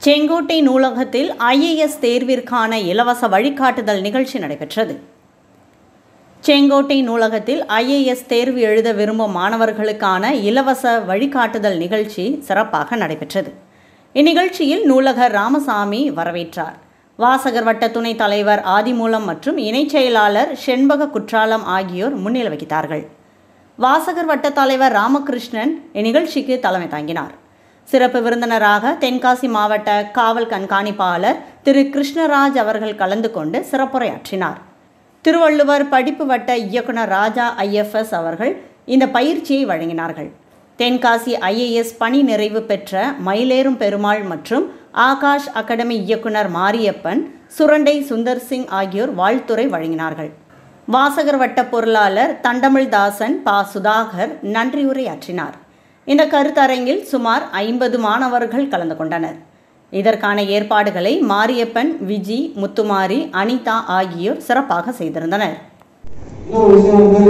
செங்கோட்டை நூலகத்தில் ஐஏஎஸ் தேர்விற்கான இலவச வழிகாட்டுதல் நிகழ்ச்சி நடைபெற்றது செங்கோட்டை நூலகத்தில் ஐஏஎஸ் தேர்வு எழுத விரும்பும் மாணவர்களுக்கான இலவச வழிகாட்டுதல் நிகழ்ச்சி சிறப்பாக நடைபெற்றது இந்நிகழ்ச்சியில் நூலகர் ராமசாமி வரவேற்றார் வாசகர் வட்ட துணைத் தலைவர் ஆதிமூலம் மற்றும் இணைச் செயலாளர் செண்பக குற்றாலம் ஆகியோர் முன்னிலை வகித்தார்கள் வாசகர் வட்ட தலைவர் ராமகிருஷ்ணன் இந்நிகழ்ச்சிக்கு தலைமை தாங்கினார் சிறப்பு விருந்தினராக தென்காசி மாவட்ட காவல் கண்காணிப்பாளர் திரு கிருஷ்ணராஜ் அவர்கள் கலந்து கொண்டு சிறப்புரையாற்றினார் திருவள்ளுவர் படிப்பு வட்ட இயக்குனர் ராஜா ஐஎஃப்எஸ் அவர்கள் இந்த பயிற்சியை வழங்கினார்கள் தென்காசி ஐஏஎஸ் பணி நிறைவு பெற்ற மயிலேறும் பெருமாள் மற்றும் ஆகாஷ் அகாடமி இயக்குனர் மாரியப்பன் சுரண்டை சுந்தர் சிங் ஆகியோர் வாழ்த்துரை வழங்கினார்கள் வாசகர் வட்ட பொருளாளர் தண்டமிழ்தாசன் பா சுதாகர் நன்றியுரையாற்றினார் இந்த கருத்தரங்கில் சுமார் ஐம்பது மாணவர்கள் கலந்து கொண்டனர் இதற்கான ஏற்பாடுகளை மாரியப்பன் விஜி முத்துமாரி அனிதா ஆகியோர் சிறப்பாக செய்திருந்தனர் இன்னொரு விஷயம் வந்து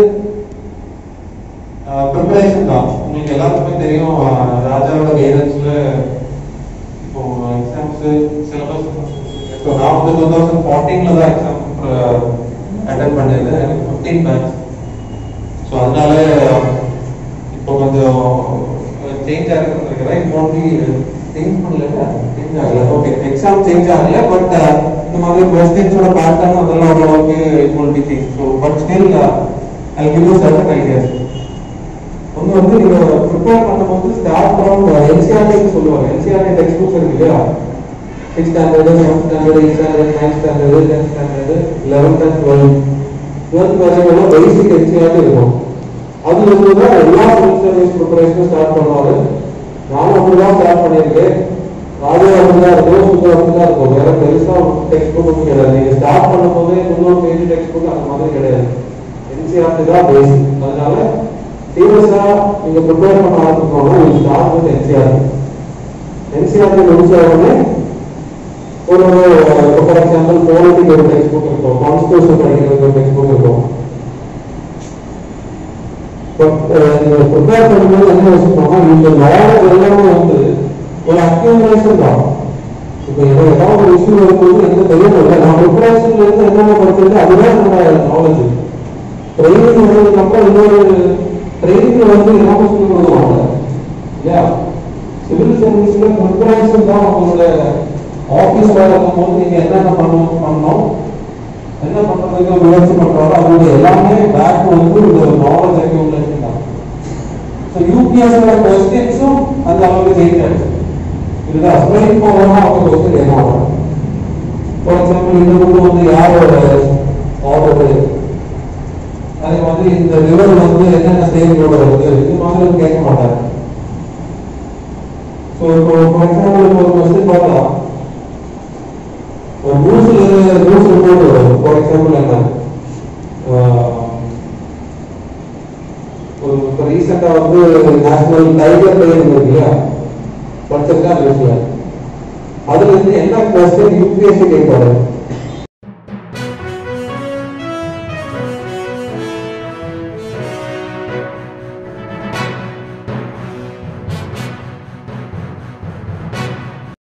ப்ரிப்பரேஷன் தான் உங்களுக்கு எல்லாருக்குமே தெரியும் அஹ், ராஜாவோட கைடன்ஸ்ல இப்போ எக்ஸாம்ஸ் சிலபஸ் இப்போ நான் வந்து டூ தௌசண்ட் ஃபார்ட்டீன்ல தான் எக்ஸாம் அட்டன் பண்ணியிருந்தேன் எனக்கு ஃபிஃப்டீன் பேட்ச் ஸோ அதனால இப்போ கொஞ்சம் சேஞ்ச் ஆகிருக்கிறேன் இப்போ ஒன்லி சேஞ்ச் பண்ணல சேஞ்ச் ஆகல ஓகே எக்ஸாம் சேஞ்ச் ஆகல பட் இந்த மாதிரி கொஸ்டின்ஸோட பேட்டர்ன் அதெல்லாம் ஓரளவுக்கு it will be change so but still I give you certain ideas ஒன்று வந்து நீங்க ப்ரிப்பேர் பண்ணும்போது ஸ்டார்ட் ஃப்ரம் என்சிஆர்டி சொல்லுவாங்க என்சிஆர்டி டெக்ஸ்ட் புக்ஸ் இருக்கு இல்லையா six standard seventh standard eight standard ninth standard tenth standard eleventh and twelfth twelfth வரைக்கும் basic NCERT இருக்கும் அது வந்து தான் எல்லா சிவில் சர்வீஸ் ப்ரிப்பரேஷனும் ஸ்டார்ட் பண்ணுவாங்க நானும் அப்படிதான் ஸ்டார்ட் பண்ணியிருக்கேன் ராஜா அப்படிதான் இருக்கும் சுத்தம் அப்படிதான் இருக்கும் வேற பெருசா டெக்ஸ்ட் புக் ஒன்றும் கிடையாது நீங்க ஸ்டார்ட் பண்ணும்போதே முன்னூறு பேஜ் டெக்ஸ்ட் புக் அந்த மாதிரி கிடையாது என்சிஆர்டி தான் பேசிக் அதனால சீரியஸா நீங்க ப்ரிப்பேர் பண்ண ஆரம்பிக்கணும் you start with NCERT NCERT முடிச்ச உடனே ஒரு ஃபார் எக்ஸாம்பிள் பாலிட்டிக் ஒரு டெக்ஸ்ட் புக் இருக்கும் கான்ஸ்டியூஷன் படிக்கிறது ஒரு டெக்ஸ்ட் புக் இருக்கும் பட் நீங்க ப்ரிப்பேர் பண்ணும்போது என்ன யோசிக்கணும்னா இந்த நாலேஜ் எல்லாமே வந்து ஒரு அக்யூமுலேஷன் தான் இப்போ எனக்கு ஏதாவது ஒரு இஷ்யூ வரும்போது எனக்கு தெரியல நான் ப்ரிப்பரேஷன்ல இருந்து என்னென்ன படிச்சிருக்கேன் அதுதான் என்னோட நாலேஜ் ட்ரைனிங் வந்ததுக்கு அப்புறம் இன்னொரு ட்ரைனிங் வந்து என்ன சொல்லி கொடுக்குவாங்க இல்லையா சிவில் சர்வீஸ்ல ப்ரிப்பரேஷன் தான் உங்களோட ஆஃபீஸ் வேலை இருக்கும்போது நீங்க என்னென்ன பண்ணணும் பண்ணணும் என்ன பண்றதுக்கு முயற்சி பண்றாரோ அவங்களுடைய எல்லாமே பேக் வந்து ஒரு நாலேஜ் அக்யூமுலேஷன் தான் ஸோ யூபிஎஸ்ஓட கொஸ்டின்ஸும் அந்த அளவுக்கு சேஞ்ச் ஆயிடுச்சு இதுதான் ஸ்ட்ரெயின் போகணும்னா அவங்க கொஸ்டின் என்ன ஆகும் ஃபார் எக்ஸாம்பிள் இந்த புக்கு வந்து யாரோட ஆர்டர் அதே மாதிரி இந்த ரிவர் வந்து என்னென்ன ஸ்டேஜோட வருது இது மாதிரி கேட்க மாட்டாங்க ஸோ இப்போ ஃபார் எக்ஸாம்பிள் இப்போ ஒரு கொஸ்டின் பார்க்கலாம் ஒரு நியூஸ்ல நியூஸ் ரிப்போர்ட் வரும் ஃபார் எக்ஸாம்பிள் என்ன ஆஹ், ஒரு இப்போ ரீசெண்டா வந்து நேஷனல் டைகர் டே இருக்கு இல்லையா படிச்சிருக்கா நியூஸ்ல அதுல இருந்து என்ன கொஸ்டின் யூபிஎஸ்சி கேட்பாரு